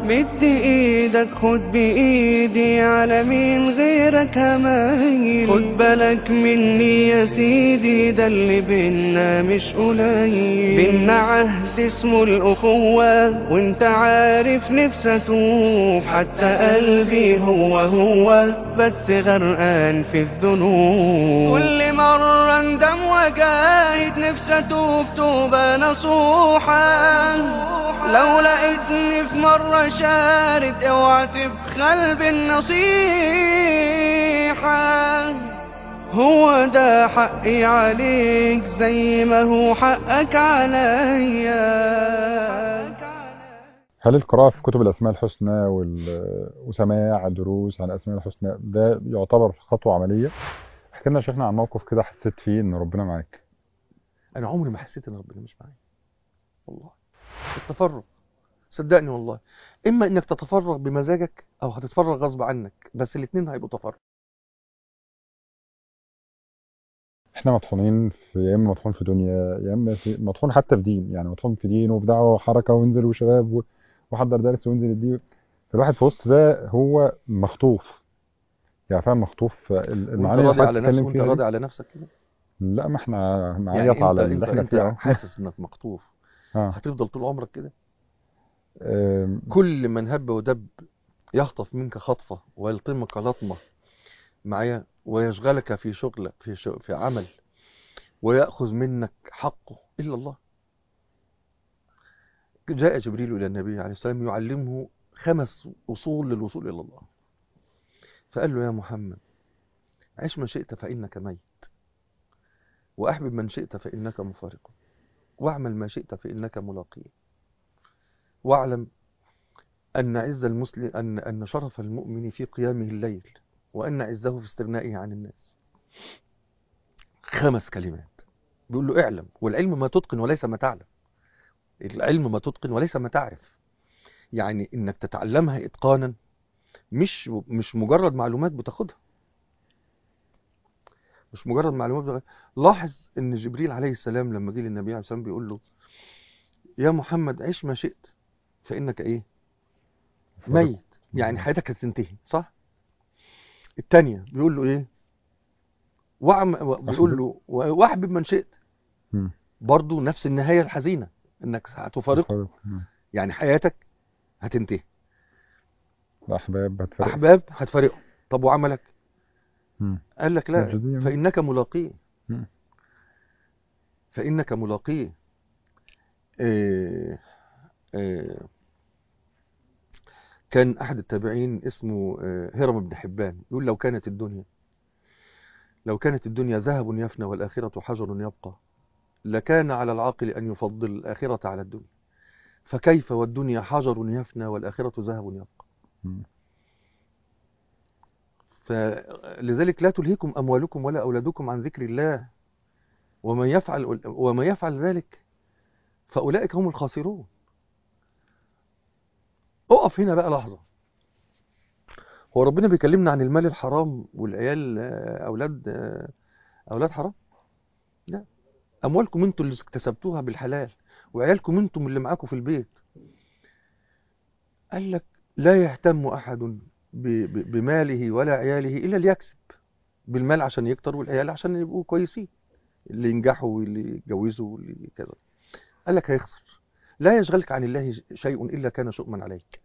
مد ايدك خد بايدي على مين غيرك همايل خد بالك مني يا سيدي ده اللي بينا مش قليل بينا عهد اسمه الاخوة وانت عارف نفسي اتوب حتى قلبي هو هو بس غرقان في الذنوب كل مرة اندم وجاهد نفسي اتوب توبة نصوحة لو لقيتني في مرة شارد اوعى تبخل بالنصيحة هو ده حقي عليك زي ما هو حقك عليا هل القراءة في كتب الأسماء الحسنى وال- وسماع دروس عن الأسماء الحسنى ده يعتبر خطوة عملية؟ احكي لنا يا شيخنا عن موقف كده حسيت فيه إن ربنا معاك. انا عمري ما حسيت ان ربنا مش معايا والله التفرغ صدقني والله اما انك تتفرغ بمزاجك او هتتفرغ غصب عنك بس الاثنين هيبقوا تفرغ احنا مطحونين في يا إما مطحون في دنيا يا إما في مطحون حتى في دين يعني مطحون في دين وفي دعوة وحركة وانزل وشباب و- وحضر درس وانزل الدين فالواحد في وسط ده هو مخطوف يعني فاهم مخطوف ال- وانت المعاني اللي راضي حضرتك على نفسك بتتكلم وانت فيها راضي دي على نفسك كده لا ما احنا يعني نعيط انت على انت اللي احنا انت فيه اهو حاسس انك مخطوف اه هتفضل طول عمرك كده آم، كل من هب ودب يخطف منك خطفة ويلطمك لطمة معايا ويشغلك في شغل في شغل في عمل ويأخذ منك حقه إلا الله جاء جبريل إلى النبي عليه السلام يعلمه خمس أصول للوصول إلى الله فقال له يا محمد عش ما شئت فإنك ميت وأحبب من شئت فإنك مفارق واعمل ما شئت فإنك ملاقيه واعلم أن عز المسلم أن أن شرف المؤمن في قيامه الليل وأن عزه في استغنائه عن الناس خمس كلمات بيقول له اعلم والعلم ما تتقن وليس ما تعلم العلم ما تتقن وليس ما تعرف يعني انك تتعلمها اتقانا مش مش مجرد معلومات بتاخدها مش مجرد معلومات بتاخدها. لاحظ ان جبريل عليه السلام لما جه للنبي عليه السلام بيقول له يا محمد عش ما شئت فانك ايه ميت يعني حياتك هتنتهي صح التانية بيقول له ايه وعم بيقول له واحبب من شئت مم. برضو نفس النهاية الحزينة انك هتفارقه مم. يعني حياتك هتنتهي الأحباب هتفرق احباب هتفارقه طب وعملك مم. قال لك لا الجزية. فانك ملاقيه مم. فانك ملاقيه إيه إيه كان احد التابعين اسمه آه، هرم بن حبان يقول لو كانت الدنيا لو كانت الدنيا ذهب يفنى والآخرة حجر يبقى لكان على العاقل أن يفضل الآخرة على الدنيا فكيف والدنيا حجر يفنى والآخرة ذهب يبقى مم. فلذلك لا تلهكم أموالكم ولا أولادكم عن ذكر الله ومن يفعل ومن يفعل ذلك فأولئك هم الخاسرون اقف هنا بقى لحظة هو ربنا بيكلمنا عن المال الحرام والعيال آه، أولاد آه، أولاد حرام لا أموالكم انتوا اللي اكتسبتوها بالحلال وعيالكم انتم اللي معاكم في البيت قال لك لا يهتم أحد ب- ب- بماله ولا عياله إلا ليكسب بالمال عشان يكتر والعيال عشان يبقوا كويسين اللي ينجحوا واللي يتجوزوا واللي كذا قال لك هيخسر لا يشغلك عن الله شيء إلا كان شؤما عليك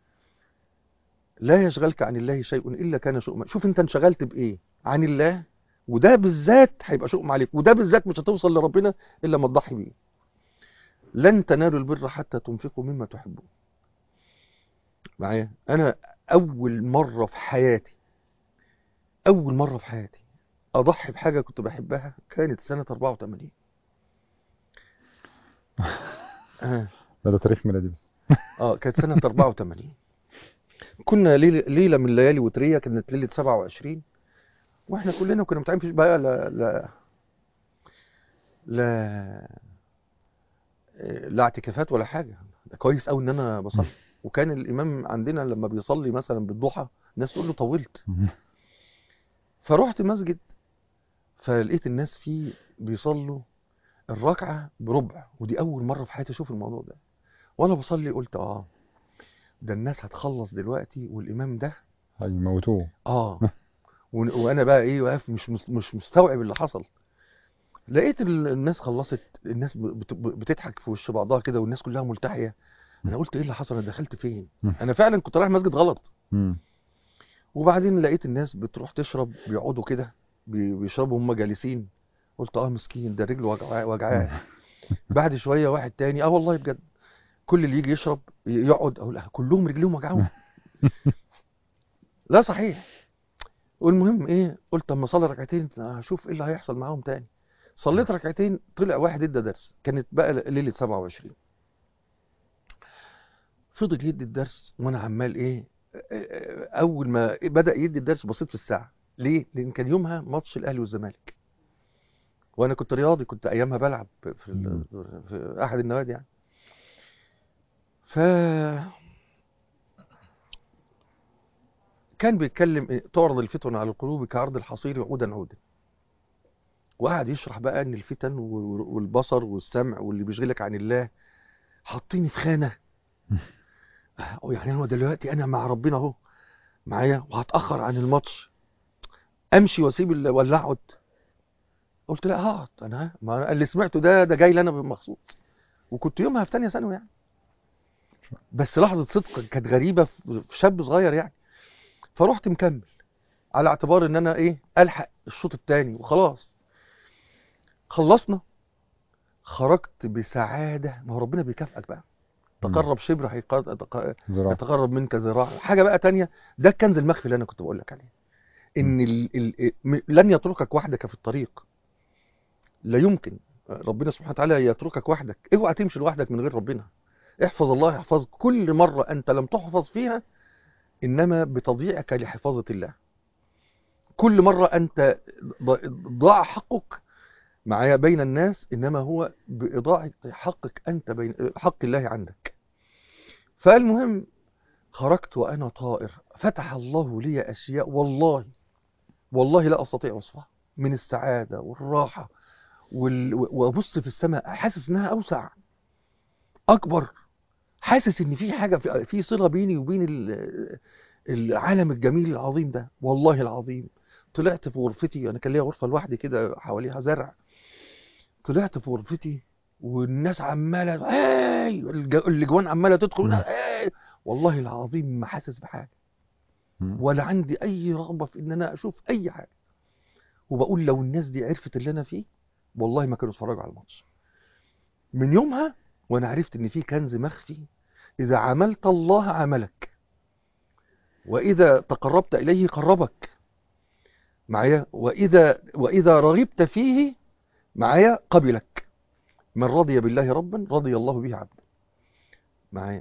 لا يشغلك عن الله شيء إلا كان شؤما شوف انت انشغلت بإيه عن الله وده بالذات هيبقى شؤم عليك وده بالذات مش هتوصل لربنا إلا ما تضحي بيه لن تنالوا البر حتى تنفقوا مما تحبون معايا أنا أول مرة في حياتي أول مرة في حياتي أضحي بحاجة كنت بحبها كانت سنة 84 آه. ده, ده تاريخ ميلادي بس اه كانت سنة 84 كنا ليلة, ليلة من ليالي وترية كانت ليلة 27 واحنا كلنا كنا متعين بقى لا لا لا لا اعتكافات ولا حاجة ده كويس قوي ان انا بصلي وكان الامام عندنا لما بيصلي مثلا بالضحى الناس تقول له طولت فروحت مسجد فلقيت الناس فيه بيصلوا الركعة بربع ودي اول مرة في حياتي اشوف الموضوع ده وانا بصلي قلت اه ده الناس هتخلص دلوقتي والامام ده هيموتوه اه ون- وانا بقى ايه واقف مش مس- مش مستوعب اللي حصل لقيت ال- الناس خلصت الناس ب- بت- بتضحك في وش بعضها كده والناس كلها ملتحيه انا قلت ايه اللي حصل انا دخلت فين مم. انا فعلا كنت رايح مسجد غلط مم. وبعدين لقيت الناس بتروح تشرب بيقعدوا كده بي- بيشربوا هم جالسين قلت اه مسكين ده رجله وجعاه وجعاه بعد شويه واحد تاني اه والله بجد كل اللي يجي يشرب ي- يقعد اقول آه، كلهم رجليهم وجعاهم لا صحيح والمهم ايه قلت اما اصلي ركعتين هشوف ايه اللي هيحصل معاهم تاني صليت ركعتين طلع واحد ادى درس كانت بقى ليله 27 فضل يدي الدرس وانا عمال ايه اول ما بدا يدي الدرس بصيت في الساعه ليه لان كان يومها ماتش الاهلي والزمالك وانا كنت رياضي كنت ايامها بلعب في, ال- في احد النوادي يعني ف كان بيتكلم إيه، تعرض الفتن على القلوب كعرض الحصير عودا عودا وقعد يشرح بقى ان الفتن وال- والبصر والسمع واللي بيشغلك عن الله حاطيني في خانه آه، يعني انا دلوقتي انا مع ربنا اهو معايا وهتاخر عن الماتش امشي واسيب ال- ولا اقعد قلت لا هقعد انا ها- ما أنا اللي سمعته ده ده جاي لي انا مخصوص وكنت يومها في ثانيه ثانوي يعني بس لحظه صدق كانت غريبه في في شاب صغير يعني فرحت مكمل على اعتبار ان انا ايه الحق الشوط الثاني وخلاص خلصنا خرجت بسعاده ما هو ربنا بيكافئك بقى تقرب شبر هيقا- تق- زراعة يتقرب منك ذراع حاجه بقى تانية ده الكنز المخفي اللي انا كنت بقول لك عليه ان ال ال م- لن يتركك وحدك في الطريق لا يمكن ربنا سبحانه وتعالى يتركك وحدك اوعى تمشي لوحدك من غير ربنا احفظ الله يحفظك كل مره انت لم تحفظ فيها انما بتضييعك لحفاظه الله كل مره انت ض- ضاع حقك معايا بين الناس انما هو باضاعه حقك انت بين حق الله عندك فالمهم خرجت وأنا طائر فتح الله لي أشياء والله والله لا أستطيع وصفها من السعادة والراحة وال... وأبص في السماء حاسس إنها أوسع أكبر حاسس إن في حاجة في, في صلة بيني وبين ال... العالم الجميل العظيم ده والله العظيم طلعت في غرفتي أنا كان ليا غرفة لوحدي كده حواليها زرع طلعت في غرفتي والناس عمالة هاي الجوان عمالة تدخل مم. هاي والله العظيم ما حاسس بحاجة مم. ولا عندي اي رغبه في ان انا اشوف اي حاجه وبقول لو الناس دي عرفت اللي انا فيه والله ما كانوا اتفرجوا على الماتش من يومها وانا عرفت ان في كنز مخفي اذا عملت الله عملك واذا تقربت اليه قربك معايا واذا واذا رغبت فيه معايا قبلك من رضي بالله ربا رضي الله به عبدا معايا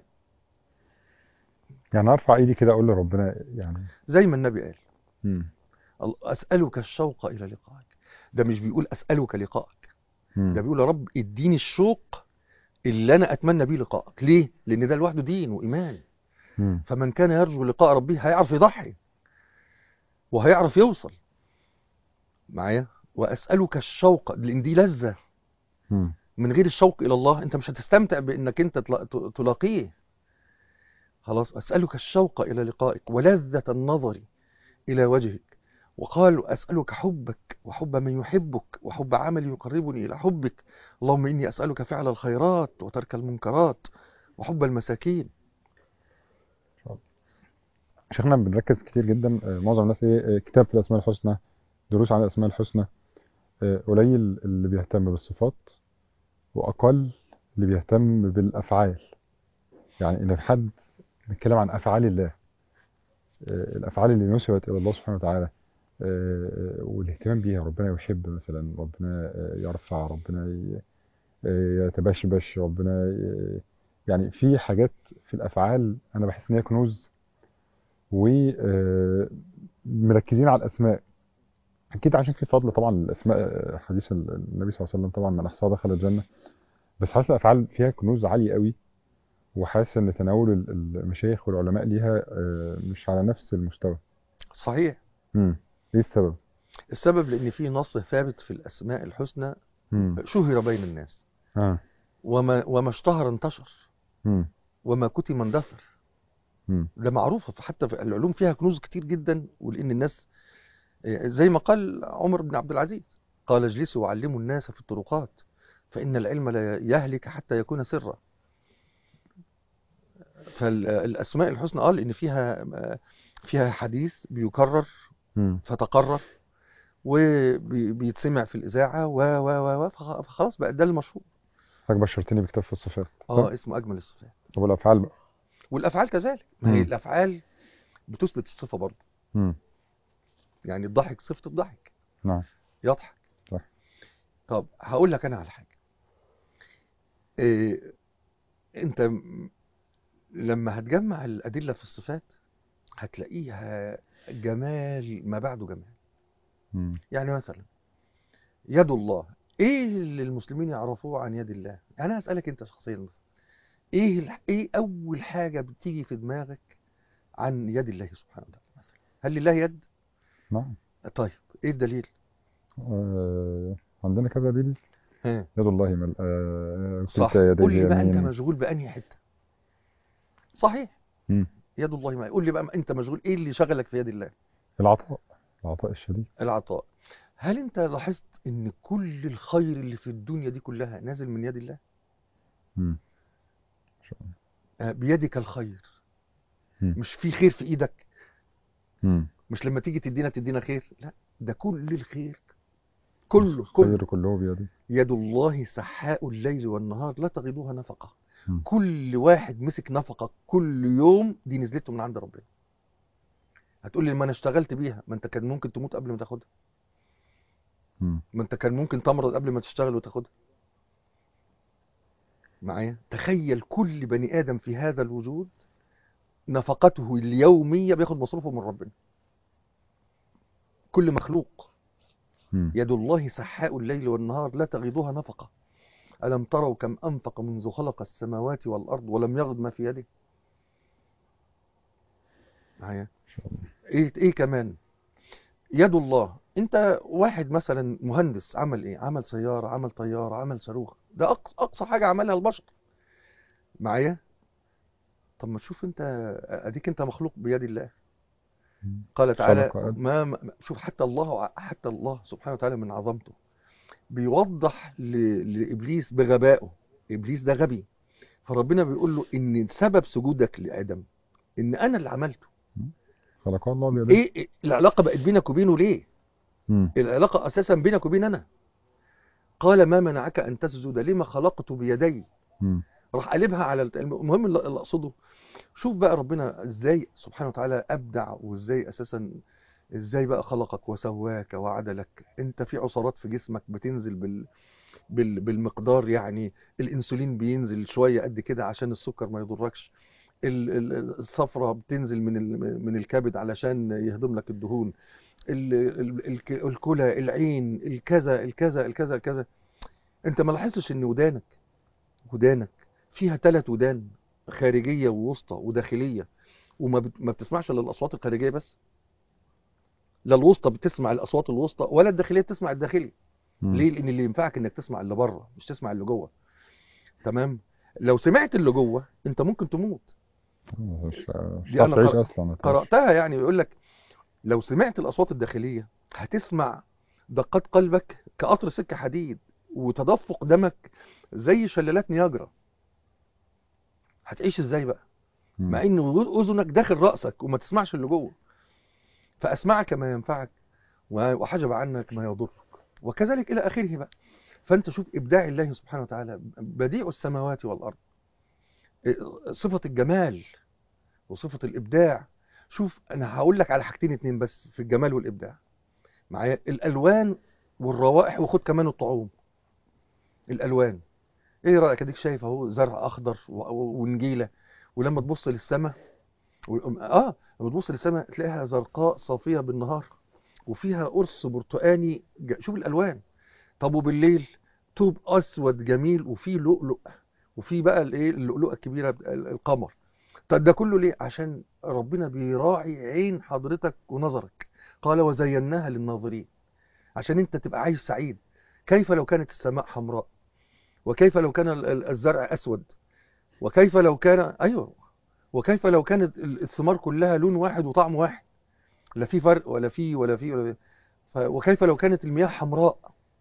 يعني ارفع ايدي كده اقول لربنا يعني زي ما النبي قال مم. ال- أسألك الشوق إلى لقائك ده مش بيقول أسألك لقائك مم. ده بيقول يا رب اديني الشوق اللي أنا أتمنى بيه لقائك ليه؟ لأن ده لوحده دين وإيمان مم. فمن كان يرجو لقاء ربه هيعرف يضحي وهيعرف يوصل معايا وأسألك الشوق لأن دي لذة مم. من غير الشوق إلى الله أنت مش هتستمتع بأنك أنت تلا- ت- تلاقيه خلاص أسألك الشوق إلى لقائك ولذة النظر إلى وجهك وقال أسألك حبك وحب من يحبك وحب عمل يقربني إلى حبك اللهم إني أسألك فعل الخيرات وترك المنكرات وحب المساكين شيخنا بنركز كتير جدا آه، معظم الناس ايه آه، كتاب في الاسماء الحسنى دروس عن الاسماء الحسنى آه، قليل اللي بيهتم بالصفات واقل اللي بيهتم بالافعال يعني ان حد بيتكلم عن افعال الله آه، الافعال اللي نسبت الى الله سبحانه وتعالى آه، والاهتمام بيها ربنا يحب مثلا ربنا آه، يرفع ربنا ي- آه، يتبشبش ربنا ي- يعني في حاجات في الافعال انا بحس ان هي كنوز ومركزين على الاسماء اكيد عشان في فضل طبعا الاسماء آه، حديث النبي صلى الله عليه وسلم طبعا من احصاها دخل الجنه بس حاسس الافعال فيها كنوز عاليه قوي وحاسس ان تناول ال- المشايخ والعلماء ليها آه، مش على نفس المستوى صحيح امم ايه السبب السبب لأن في نص ثابت في الأسماء الحسنى امم شهر بين الناس اه وما, وما اشتهر انتشر امم وما كتم اندثر مم. ده معروف حتى في العلوم فيها كنوز كتير جدا ولان الناس زي ما قال عمر بن عبد العزيز قال اجلسوا وعلموا الناس في الطرقات فإن العلم لا يهلك حتى يكون سرا فالأسماء الحسنى قال إن فيها فيها حديث بيكرر مم. فتقرر وبيتسمع في الإذاعة و و و و فخ- فخلاص بقى ده المشهور حضرتك بشرتني بكتاب في الصفات اه صح؟ اسمه أجمل الصفات طب والافعال بقى والأفعال كذلك ما هي مم. الأفعال بتثبت الصفة برضه مم. يعني الضحك صفة الضحك نعم يضحك صح. طب هقول لك انا على حاجه إيه انت م- لما هتجمع الادله في الصفات هتلاقيها جمال ما بعده جمال مم. يعني مثلا يد الله ايه اللي المسلمين يعرفوه عن يد الله يعني انا اسالك انت شخصيا مثلا ايه الح- ايه اول حاجه بتيجي في دماغك عن يد الله سبحانه وتعالى مثلا هل لله يد نعم طيب ايه الدليل آه، عندنا كذا دليل ها يد الله ملأ صح كلتا قول يديه لي بقى انت يمين مشغول بانهي حته صحيح مم. يد الله ما قول لي بقى انت مشغول ايه اللي شغلك في يد الله العطاء العطاء الشديد العطاء هل انت لاحظت ان كل الخير اللي في الدنيا دي كلها نازل من يد الله مم. ما شاء الله. آه، بيدك الخير مم. مش في خير في ايدك مم. مش لما تيجي تدينا تدينا خير لا ده كل الخير كله كله الخير كله بيدي يد الله سحاء الليل والنهار لا تغيضها نفقة مم. كل واحد مسك نفقة كل يوم دي نزلته من عند ربنا هتقول لي ما انا اشتغلت بيها ما انت كان ممكن تموت قبل ما تاخدها مم. ما انت كان ممكن تمرض قبل ما تشتغل وتاخدها معايا تخيل كل بني ادم في هذا الوجود نفقته اليومية بياخد مصروفه من ربنا كل مخلوق مم. يد الله سحاء الليل والنهار لا تغيضها نفقة ألم تروا كم أنفق منذ خلق السماوات والأرض ولم يغض ما في يده معايا ما شاء الله ايه ايه كمان يد الله انت واحد مثلا مهندس عمل ايه عمل سيارة عمل طيارة عمل صاروخ ده أقصى, اقصى حاجة عملها البشر معايا طب ما تشوف انت اديك انت مخلوق بيد الله مم. قال تعالى خلق آدم. ما ما- شوف حتى الله حتى الله سبحانه وتعالى من عظمته بيوضح ل- لابليس بغبائه ابليس ده غبي فربنا بيقول له ان سبب سجودك لادم ان انا اللي عملته خلق الله بيديه ايه إيه العلاقه بقت بينك وبينه ليه مم. العلاقه اساسا بينك وبين انا قال ما منعك ان تسجد لما خلقت بيدي مم. راح قلبها على الت- المهم اللي اللي اقصده شوف بقى ربنا ازاي سبحانه وتعالى ابدع وازاي اساسا ازاي بقى خلقك وسواك وعدلك انت في عصارات في جسمك بتنزل بال بال بالمقدار يعني الانسولين بينزل شويه قد كده عشان السكر ما يضركش ال- ال- الصفرة بتنزل من ال- من الكبد علشان يهضم لك الدهون ال- ال- الك- الكلى العين الكذا الكذا الكذا الكذا انت ما لاحظتش ان ودانك ودانك فيها ثلاث ودان خارجية ووسطى وداخلية وما بت- ما بتسمعش الا الاصوات الخارجية بس لا الوسطى بتسمع الاصوات الوسطى ولا الداخلية بتسمع الداخلي مم. ليه لان اللي ينفعك انك تسمع اللي بره مش تسمع اللي جوه تمام لو سمعت اللي جوه انت ممكن تموت مش مش دي أنا هتعرف تعيش قر- اصلا هتعيش. قرأتها يعني يقول لك لو سمعت الأصوات الداخلية هتسمع دقات قلبك كقطر سكة حديد وتدفق دمك زي شلالات نياجرا هتعيش ازاي بقى مم. مع ان اذنك داخل رأسك وما تسمعش اللي جوه فاسمعك ما ينفعك وحجب عنك ما يضرك وكذلك الى اخره بقى فانت شوف ابداع الله سبحانه وتعالى بديع السماوات والارض صفة الجمال وصفة الابداع شوف انا هقول لك على حاجتين اتنين بس في الجمال والابداع معايا الالوان والروائح وخد كمان الطعوم الالوان ايه رايك اديك شايف اهو زرع اخضر و- و- ونجيله ولما تبص للسماء و- اه لما تبص للسماء تلاقيها زرقاء صافيه بالنهار وفيها قرص برتقاني ج- شوف الالوان طب وبالليل طوب اسود جميل وفيه لؤلؤ وفيه بقى الايه اللؤلؤه الكبيره ال- القمر طب ده كله ليه عشان ربنا بيراعي عين حضرتك ونظرك قال وزيناها للناظرين عشان انت تبقى عايش سعيد كيف لو كانت السماء حمراء وكيف لو كان ال- ال- الزرع اسود وكيف لو كان ايوه وكيف لو كانت ال- الثمار كلها لون واحد وطعم واحد لا في فرق ولا في ولا في ولا في ف- وكيف لو كانت المياه حمراء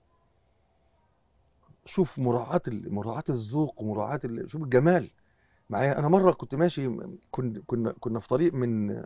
شوف مراعاة ال- مراعاة الذوق ومراعاة ال- شوف الجمال معايا انا مره كنت ماشي كنا كنا كنا في طريق من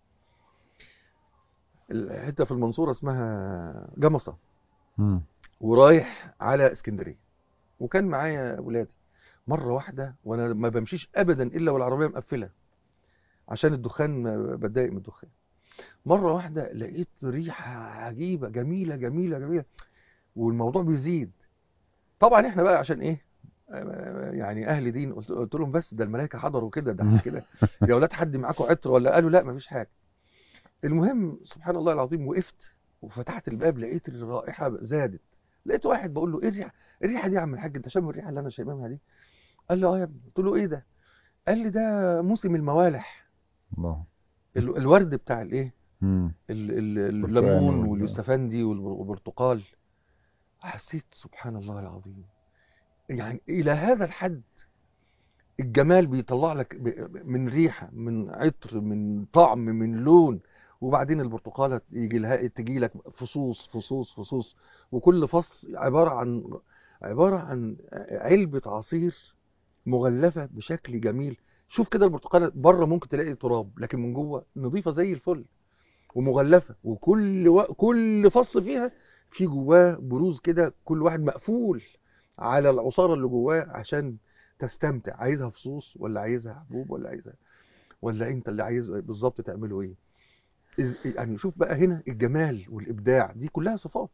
الحته في المنصوره اسمها جمصه مم. ورايح على اسكندريه وكان معايا ولادي مره واحده وانا ما بمشيش ابدا الا والعربيه مقفله عشان الدخان ما بتضايق من الدخان مره واحده لقيت ريحه عجيبه جميله جميله جميله والموضوع بيزيد طبعا احنا بقى عشان ايه آه، يعني اهل دين قلت قلت لهم بس ده الملائكه حضروا كده ده احنا كده يا اولاد حد معاكم عطر ولا قالوا لا مفيش حاجه المهم سبحان الله العظيم وقفت وفتحت الباب لقيت الرائحه زادت لقيت واحد بقول له ايه الريحه الريحه دي يا عم الحاج انت شامم الريحه اللي انا شاممها دي قال لي اه يا ابني قلت له ايه ده قال لي ده موسم الموالح الله ال- الورد بتاع الايه مم. ال- ال- برتقال الليمون وال- واليوستفندي والبر- والبرتقال حسيت سبحان الله العظيم يعني إلى هذا الحد الجمال بيطلع لك ب- من ريحة من عطر من طعم من لون وبعدين البرتقالة يجي لها تجي لك فصوص فصوص فصوص وكل فص عبارة عن عبارة عن علبة عصير مغلفة بشكل جميل شوف كده البرتقالة بره ممكن تلاقي تراب لكن من جوه نظيفة زي الفل ومغلفة وكل و... كل فص فيها في جواه بروز كده كل واحد مقفول على العصارة اللي جواه عشان تستمتع عايزها فصوص ولا عايزها حبوب ولا عايزها ولا انت اللي عايز بالظبط تعمله ايه إز- يعني شوف بقى هنا الجمال والابداع دي كلها صفات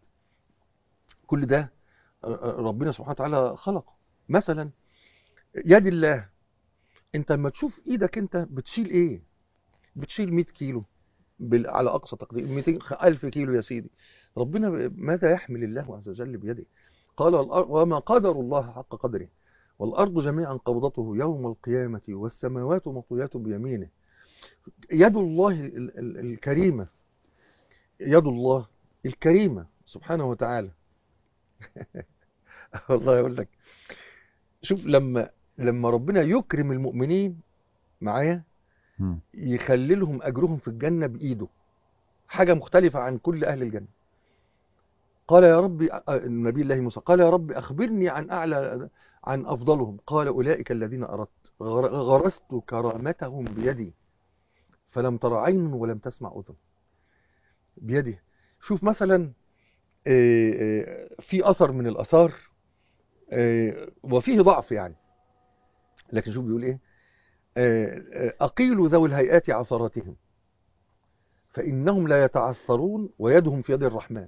كل ده آه، آه، ربنا سبحانه وتعالى خلقه مثلا يد الله انت لما تشوف ايدك انت بتشيل ايه بتشيل 100 كيلو بال... على اقصى تقدير 200 1000 كيلو يا سيدي ربنا ب- ماذا يحمل الله عز وجل بيده قال والأر- وما قدر الله حق قدره والارض جميعا قبضته يوم القيامه والسماوات مطويات بيمينه يد الله ال- ال- الكريمه يد الله الكريمه سبحانه وتعالى والله يقول لك شوف لما لما ربنا يكرم المؤمنين معايا مم. يخلي لهم اجرهم في الجنه بايده حاجه مختلفه عن كل اهل الجنه قال يا رب النبي الله موسى قال يا رب اخبرني عن اعلى عن افضلهم قال اولئك الذين اردت غر- غرست كرامتهم بيدي فلم تر عين ولم تسمع اذن بيدي شوف مثلا آه، آه، في اثر من الاثار آه، وفيه ضعف يعني لكن شوف بيقول ايه آه، آه، أقيلوا ذوي الهيئات عثراتهم فإنهم لا يتعثرون ويدهم في يد الرحمن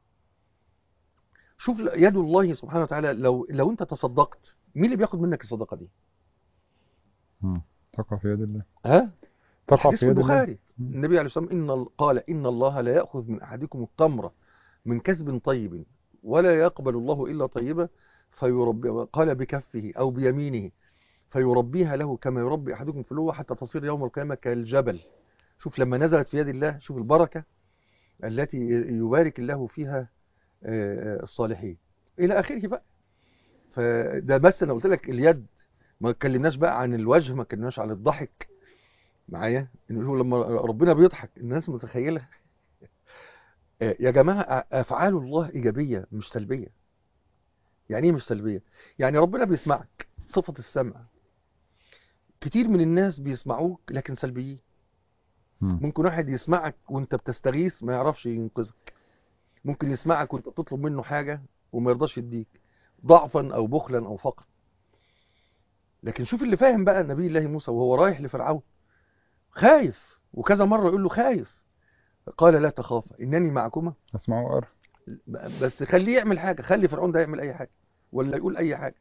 شوف يد الله سبحانه وتعالى لو لو انت تصدقت مين اللي بياخد منك الصدقة دي مم. تقع في يد الله ها تقع حديث في يد الله البخاري مم. النبي عليه الصلاة والسلام إن ال- قال إن الله لا يأخذ من أحدكم التمرة من كسب طيب ولا يقبل الله إلا طيبة فيربي قال بكفه أو بيمينه فيربيها له كما يربي أحدكم فلوه حتى تصير يوم القيامة كالجبل شوف لما نزلت في يد الله شوف البركة التي يبارك الله فيها آه، الصالحين إلى آخره بقى فده بس أنا قلت لك اليد ما اتكلمناش بقى عن الوجه ما اتكلمناش عن الضحك معايا ان هو لما ربنا بيضحك الناس متخيله آه، يا جماعه افعال الله ايجابيه مش سلبيه يعني ايه مش سلبيه يعني ربنا بيسمعك صفه السمع كتير من الناس بيسمعوك لكن سلبيين مم. ممكن واحد يسمعك وانت بتستغيث ما يعرفش ينقذك ممكن يسمعك وانت بتطلب منه حاجه وما يرضاش يديك ضعفا او بخلا او فقرا لكن شوف اللي فاهم بقى نبي الله موسى وهو رايح لفرعون خايف وكذا مرة يقول له خايف قال لا تخافا إنني معكما اسمع وأرى بس خليه يعمل حاجة خلي فرعون ده يعمل أي حاجة ولا يقول أي حاجة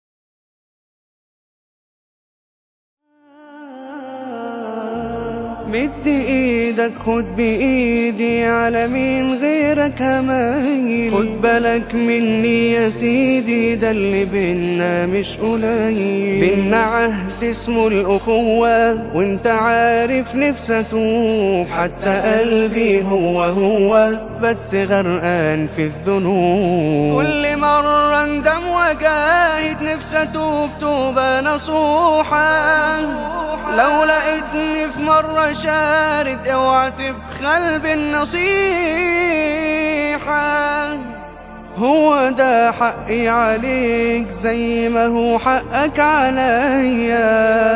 مد ايدك خد بايدي على مين غيرك همايل خد بالك مني يا سيدي ده اللي بينا مش قليل بينا عهد اسمه الاخوة وانت عارف نفسي اتوب حتى قلبي هو هو بس غرقان في الذنوب كل مرة اندم وجاهد نفسي اتوب توبة نصوحة لو لقيتني في مرة شارد اوعى تبخل بالنصيحة هو ده حقي عليك زي ما هو حقك عليا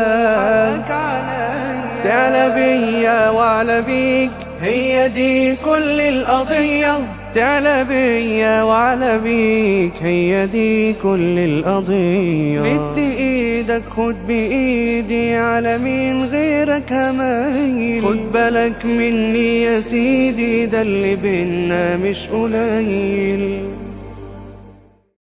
تعلى بيا وعلى بيك هي دي كل القضية تعلى بيا وعلى بيك هي دي كل القضية مد ايدك خد بايدي على مين غيرك همايل خد بالك مني يا سيدي ده اللي بينا مش قليل